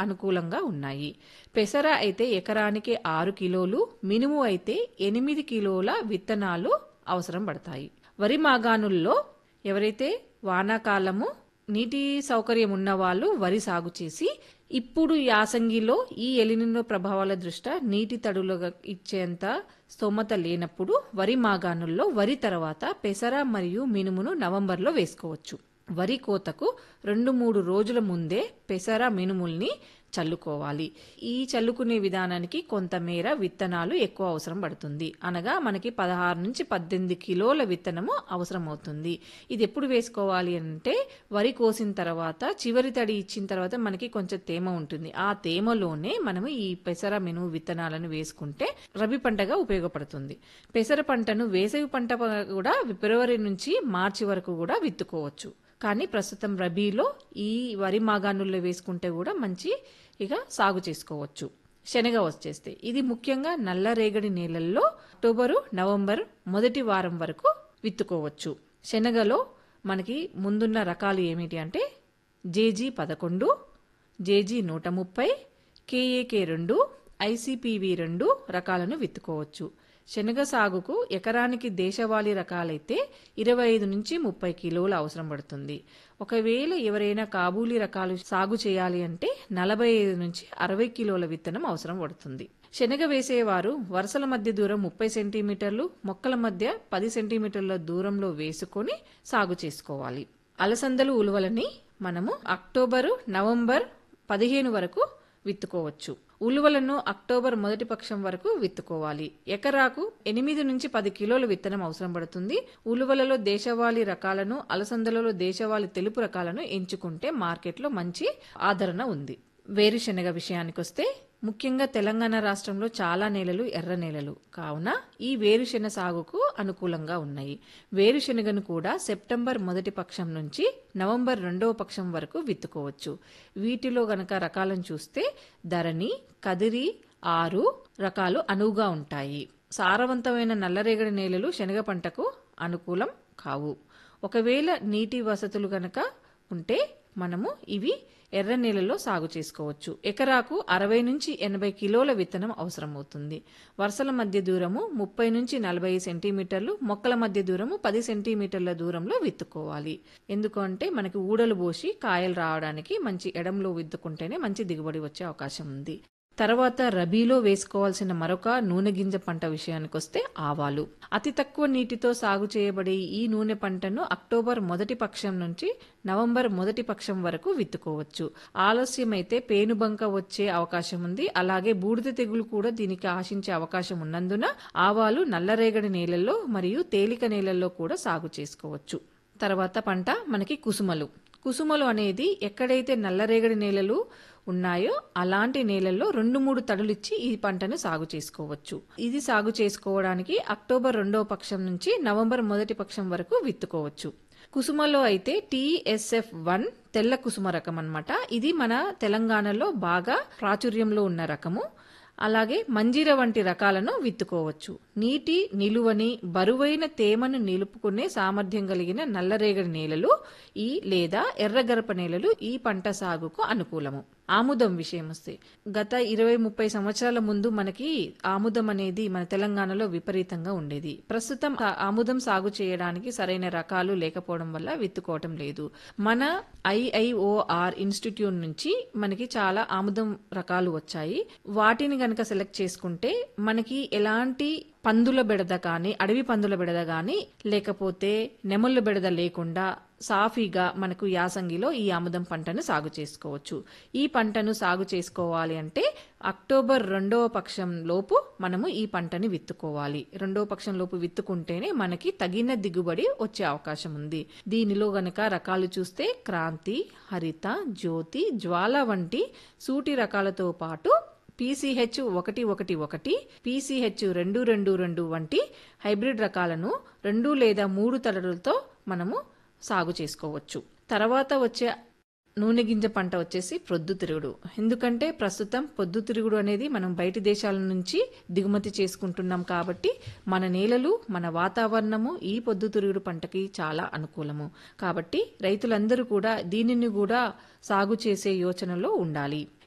అనుకూలంగా ఉన్నాయి పెసర అయితే ఎకరానికి ఆరు కిలోలు మినుము అయితే ఎనిమిది కిలోల విత్తనాలు అవసరం పడతాయి వరి మాగాణుల్లో ఎవరైతే వానాకాలము నీటి సౌకర్యం ఉన్న వాళ్ళు వరి సాగు చేసి ఇప్పుడు యాసంగిలో ఈ ఎలినినో ప్రభావాల దృష్ట్యా నీటి తడులుగా ఇచ్చేంత స్తోమత లేనప్పుడు వరి మాగాణుల్లో వరి తర్వాత పెసర మరియు మినుమును నవంబర్లో వేసుకోవచ్చు వరి కోతకు రెండు మూడు రోజుల ముందే పెసర మినుముల్ని చల్లుకోవాలి ఈ చల్లుకునే విధానానికి కొంతమేర విత్తనాలు ఎక్కువ అవసరం పడుతుంది అనగా మనకి పదహారు నుంచి పద్దెనిమిది కిలోల విత్తనము అవసరం అవుతుంది ఇది ఎప్పుడు వేసుకోవాలి అంటే వరి కోసిన తర్వాత చివరి తడి ఇచ్చిన తర్వాత మనకి కొంచెం తేమ ఉంటుంది ఆ తేమలోనే మనము ఈ పెసర మినుము విత్తనాలను వేసుకుంటే రబీ పంటగా ఉపయోగపడుతుంది పెసర పంటను వేసవి పంట కూడా ఫిబ్రవరి నుంచి మార్చి వరకు కూడా విత్తుకోవచ్చు కానీ ప్రస్తుతం రబీలో ఈ వరి మాగాణుల్లో వేసుకుంటే కూడా మంచి ఇక సాగు చేసుకోవచ్చు శనగ వచ్చేస్తే ఇది ముఖ్యంగా నల్ల రేగడి నేలల్లో అక్టోబరు నవంబర్ మొదటి వారం వరకు విత్తుకోవచ్చు శనగలో మనకి ముందున్న రకాలు ఏమిటి అంటే జేజీ పదకొండు జేజీ నూట ముప్పై కేఏకే రెండు ఐసిపివి రెండు రకాలను విత్తుకోవచ్చు శనగ సాగుకు ఎకరానికి దేశవాళీ రకాలైతే ఇరవై ఐదు నుంచి ముప్పై కిలోలు అవసరం పడుతుంది ఒకవేళ ఎవరైనా కాబూలీ రకాలు సాగు చేయాలి అంటే నలభై ఐదు నుంచి అరవై కిలోల విత్తనం అవసరం పడుతుంది శనగ వేసేవారు వరుసల మధ్య దూరం ముప్పై సెంటీమీటర్లు మొక్కల మధ్య పది సెంటీమీటర్ల దూరంలో వేసుకొని సాగు చేసుకోవాలి అలసందలు ఉలువలని మనము అక్టోబరు నవంబర్ పదిహేను వరకు విత్తుకోవచ్చు ఉలువలను అక్టోబర్ మొదటి పక్షం వరకు విత్తుకోవాలి ఎకరాకు ఎనిమిది నుంచి పది కిలోల విత్తనం అవసరం పడుతుంది ఉలువలలో దేశవాళీ రకాలను అలసందలలో దేశవాళీ తెలుపు రకాలను ఎంచుకుంటే మార్కెట్లో మంచి ఆదరణ ఉంది వేరుశెనగ విషయానికొస్తే ముఖ్యంగా తెలంగాణ రాష్ట్రంలో చాలా నేలలు ఎర్ర నేలలు కావున ఈ వేరుశెన సాగుకు అనుకూలంగా ఉన్నాయి వేరుశెనగను కూడా సెప్టెంబర్ మొదటి పక్షం నుంచి నవంబర్ రెండవ పక్షం వరకు విత్తుకోవచ్చు వీటిలో గనక రకాలను చూస్తే ధరణి కదిరి ఆరు రకాలు అనువుగా ఉంటాయి సారవంతమైన నల్లరేగడి నేలలు శనగ పంటకు అనుకూలం కావు ఒకవేళ నీటి వసతులు గనక ఉంటే మనము ఇవి ఎర్ర నేలలో సాగు చేసుకోవచ్చు ఎకరాకు అరవై నుంచి ఎనభై కిలోల విత్తనం అవసరమవుతుంది వరుసల మధ్య దూరము ముప్పై నుంచి నలభై సెంటీమీటర్లు మొక్కల మధ్య దూరము పది సెంటీమీటర్ల దూరంలో విత్తుకోవాలి ఎందుకంటే మనకి ఊడలు పోసి కాయలు రావడానికి మంచి ఎడంలో విత్తుకుంటేనే మంచి దిగుబడి వచ్చే అవకాశం ఉంది తర్వాత రబీలో వేసుకోవాల్సిన మరొక నూనె గింజ పంట విషయానికొస్తే ఆవాలు అతి తక్కువ నీటితో సాగు చేయబడే ఈ నూనె పంటను అక్టోబర్ మొదటి పక్షం నుంచి నవంబర్ మొదటి పక్షం వరకు విత్తుకోవచ్చు ఆలస్యమైతే పేనుబంక వచ్చే అవకాశం ఉంది అలాగే బూడిద తెగులు కూడా దీనికి ఆశించే అవకాశం ఉన్నందున ఆవాలు నల్లరేగడి నేలల్లో మరియు తేలిక నేలల్లో కూడా సాగు చేసుకోవచ్చు తర్వాత పంట మనకి కుసుమలు కుసుమలు అనేది ఎక్కడైతే నల్లరేగడి నేలలు ఉన్నాయో అలాంటి నేలల్లో రెండు మూడు తడులిచ్చి ఈ పంటను సాగు చేసుకోవచ్చు ఇది సాగు చేసుకోవడానికి అక్టోబర్ రెండవ పక్షం నుంచి నవంబర్ మొదటి పక్షం వరకు విత్తుకోవచ్చు కుసుమలో అయితే టీఎస్ఎఫ్ వన్ తెల్ల కుసుమ రకం అన్నమాట ఇది మన తెలంగాణలో బాగా ప్రాచుర్యంలో ఉన్న రకము అలాగే మంజీర వంటి రకాలను విత్తుకోవచ్చు నీటి నిలువని బరువైన తేమను నిలుపుకునే సామర్థ్యం కలిగిన నల్లరేగడి నేలలు ఈ లేదా ఎర్రగరప నేలలు ఈ పంట సాగుకు అనుకూలము ఆముదం విషయం వస్తే గత ఇరవై ముప్పై సంవత్సరాల ముందు మనకి ఆముదం అనేది మన తెలంగాణలో విపరీతంగా ఉండేది ప్రస్తుతం ఆ ఆముదం సాగు చేయడానికి సరైన రకాలు లేకపోవడం వల్ల విత్తుకోవటం లేదు మన ఐఐఓఆర్ ఇన్స్టిట్యూట్ నుంచి మనకి చాలా ఆముదం రకాలు వచ్చాయి వాటిని గనక సెలెక్ట్ చేసుకుంటే మనకి ఎలాంటి పందుల బెడద కానీ అడవి పందుల బెడద కానీ లేకపోతే నెమళ్ళ బెడద లేకుండా సాఫీగా మనకు యాసంగిలో ఈ ఆముదం పంటను సాగు చేసుకోవచ్చు ఈ పంటను సాగు చేసుకోవాలి అంటే అక్టోబర్ రెండవ పక్షం లోపు మనము ఈ పంటని విత్తుకోవాలి రెండవ పక్షం లోపు విత్తుకుంటేనే మనకి తగిన దిగుబడి వచ్చే అవకాశం ఉంది దీనిలో గనక రకాలు చూస్తే క్రాంతి హరిత జ్యోతి జ్వాల వంటి సూటి రకాలతో పాటు పీసీహెచ్ ఒకటి ఒకటి ఒకటి పీసీహెచ్ రెండు రెండు రెండు వంటి హైబ్రిడ్ రకాలను రెండు లేదా మూడు తలలతో మనము సాగు చేసుకోవచ్చు తర్వాత వచ్చే నూనె గింజ పంట వచ్చేసి ప్రొద్దుతిరుగుడు ఎందుకంటే ప్రస్తుతం పొద్దుతిరుగుడు అనేది మనం బయటి దేశాల నుంచి దిగుమతి చేసుకుంటున్నాం కాబట్టి మన నేలలు మన వాతావరణము ఈ పొద్దుతిరుగుడు పంటకి చాలా అనుకూలము కాబట్టి రైతులందరూ కూడా దీనిని కూడా సాగు చేసే యోచనలో ఉండాలి